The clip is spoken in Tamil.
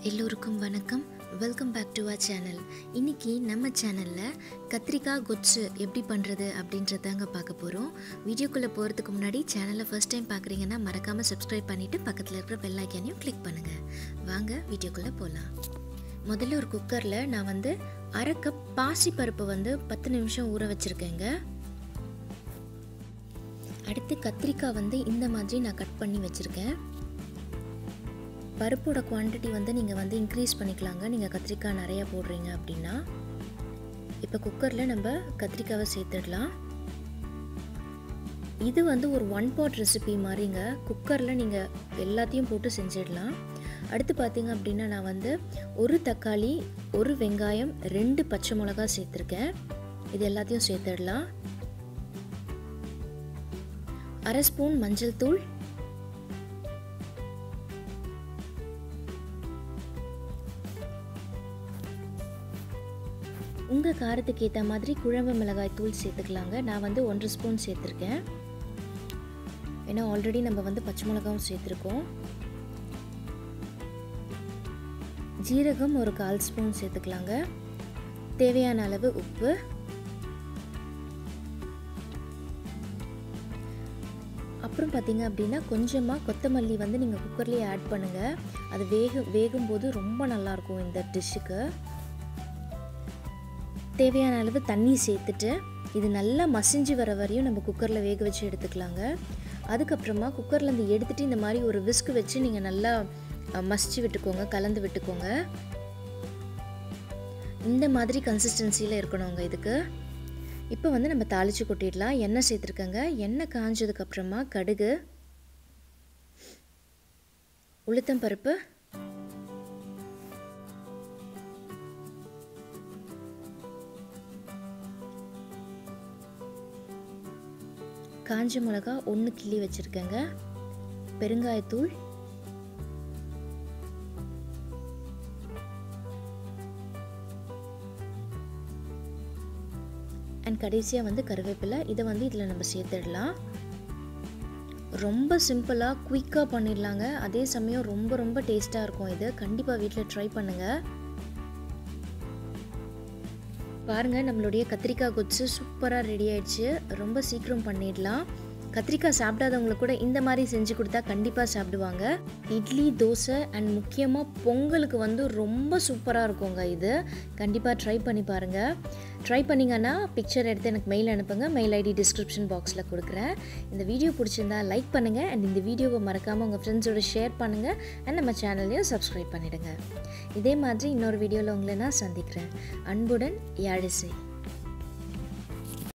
எல்லோருக்கும் வணக்கம் welcome back to our channel இன்னைக்கு நம்ம சேனலில் கத்திரிக்காய் கொச்சு எப்படி பண்ணுறது அப்படின்றதாங்க பார்க்க போகிறோம் வீடியோக்குள்ளே போகிறதுக்கு முன்னாடி சேனலை ஃபர்ஸ்ட் டைம் பார்க்குறீங்கன்னா மறக்காமல் சப்ஸ்கிரைப் பண்ணிவிட்டு பக்கத்தில் இருக்கிற பெல் ஐக்கானையும் கிளிக் பண்ணுங்கள் வாங்க வீடியோக்குள்ளே போகலாம் முதல்ல ஒரு குக்கரில் நான் வந்து அரை கப் பாசி பருப்பு வந்து பத்து நிமிஷம் ஊற வச்சுருக்கேங்க அடுத்து கத்திரிக்காய் வந்து இந்த மாதிரி நான் கட் பண்ணி வச்சுருக்கேன் பருப்போட குவான்டிட்டி வந்து நீங்கள் வந்து இன்க்ரீஸ் பண்ணிக்கலாங்க நீங்கள் கத்திரிக்காய் நிறையா போடுறீங்க அப்படின்னா இப்போ குக்கரில் நம்ம கத்திரிக்காவை சேர்த்துடலாம் இது வந்து ஒரு ஒன் பாட் ரெசிபி மாதிரிங்க குக்கரில் நீங்கள் எல்லாத்தையும் போட்டு செஞ்சிடலாம் அடுத்து பார்த்தீங்க அப்படின்னா நான் வந்து ஒரு தக்காளி ஒரு வெங்காயம் ரெண்டு பச்சை மிளகா சேர்த்துருக்கேன் இது எல்லாத்தையும் சேர்த்துடலாம் அரை ஸ்பூன் மஞ்சள் தூள் உங்கள் காரத்துக்கு ஏற்ற மாதிரி குழம்பு மிளகாய் தூள் சேர்த்துக்கலாங்க நான் வந்து ஒன்றரை ஸ்பூன் சேர்த்துருக்கேன் ஏன்னா ஆல்ரெடி நம்ம வந்து பச்சை மிளகாவும் சேர்த்துருக்கோம் ஜீரகம் ஒரு கால் ஸ்பூன் சேர்த்துக்கலாங்க தேவையான அளவு உப்பு அப்புறம் பார்த்தீங்க அப்படின்னா கொஞ்சமாக கொத்தமல்லி வந்து நீங்கள் குக்கர்லேயே ஆட் பண்ணுங்கள் அது வேக வேகும்போது ரொம்ப நல்லாயிருக்கும் இந்த டிஷ்ஷுக்கு தேவையான அளவு தண்ணி சேர்த்துட்டு இது நல்லா மசிஞ்சு வர வரையும் நம்ம குக்கரில் வேக வச்சு எடுத்துக்கலாங்க அதுக்கப்புறமா குக்கர்லேருந்து எடுத்துகிட்டு இந்த மாதிரி ஒரு விஸ்க் வச்சு நீங்கள் நல்லா மசிச்சு விட்டுக்கோங்க கலந்து விட்டுக்கோங்க இந்த மாதிரி கன்சிஸ்டன்சியில் இருக்கணுங்க இதுக்கு இப்போ வந்து நம்ம தாளித்து கொட்டிடலாம் எண்ணெய் சேர்த்துருக்கங்க எண்ணெய் காஞ்சதுக்கப்புறமா கடுகு உளுத்தம் பருப்பு காஞ்ச மிளகா ஒன்று கிள்ளி வச்சுருக்கேங்க பெருங்காயத்தூள் அண்ட் கடைசியாக வந்து கருவேப்பிலை இதை வந்து இதில் நம்ம சேர்த்துடலாம் ரொம்ப சிம்பிளாக குயிக்காக பண்ணிடலாங்க அதே சமயம் ரொம்ப ரொம்ப டேஸ்ட்டாக இருக்கும் இது கண்டிப்பாக வீட்டில் ட்ரை பண்ணுங்கள் பாருங்கள் நம்மளுடைய கத்திரிக்காய் கொச்சு சூப்பராக ரெடி ஆயிடுச்சு ரொம்ப சீக்கிரம் பண்ணிடலாம் கத்திரிக்காய் சாப்பிடாதவங்களுக்கு கூட இந்த மாதிரி செஞ்சு கொடுத்தா கண்டிப்பாக சாப்பிடுவாங்க இட்லி தோசை அண்ட் முக்கியமாக பொங்கலுக்கு வந்து ரொம்ப சூப்பராக இருக்குங்க இது கண்டிப்பாக ட்ரை பண்ணி பாருங்கள் ட்ரை பண்ணிங்கன்னா பிக்சர் எடுத்து எனக்கு மெயில் அனுப்புங்க மெயில் ஐடி டிஸ்கிரிப்ஷன் பாக்ஸில் கொடுக்குறேன் இந்த வீடியோ பிடிச்சிருந்தா லைக் பண்ணுங்கள் அண்ட் இந்த வீடியோவை மறக்காமல் உங்கள் ஃப்ரெண்ட்ஸோட ஷேர் பண்ணுங்கள் அண்ட் நம்ம சேனல்லையும் சப்ஸ்கிரைப் பண்ணிவிடுங்க இதே மாதிரி இன்னொரு வீடியோவில் உங்களை நான் சந்திக்கிறேன் அன்புடன் யாழிசை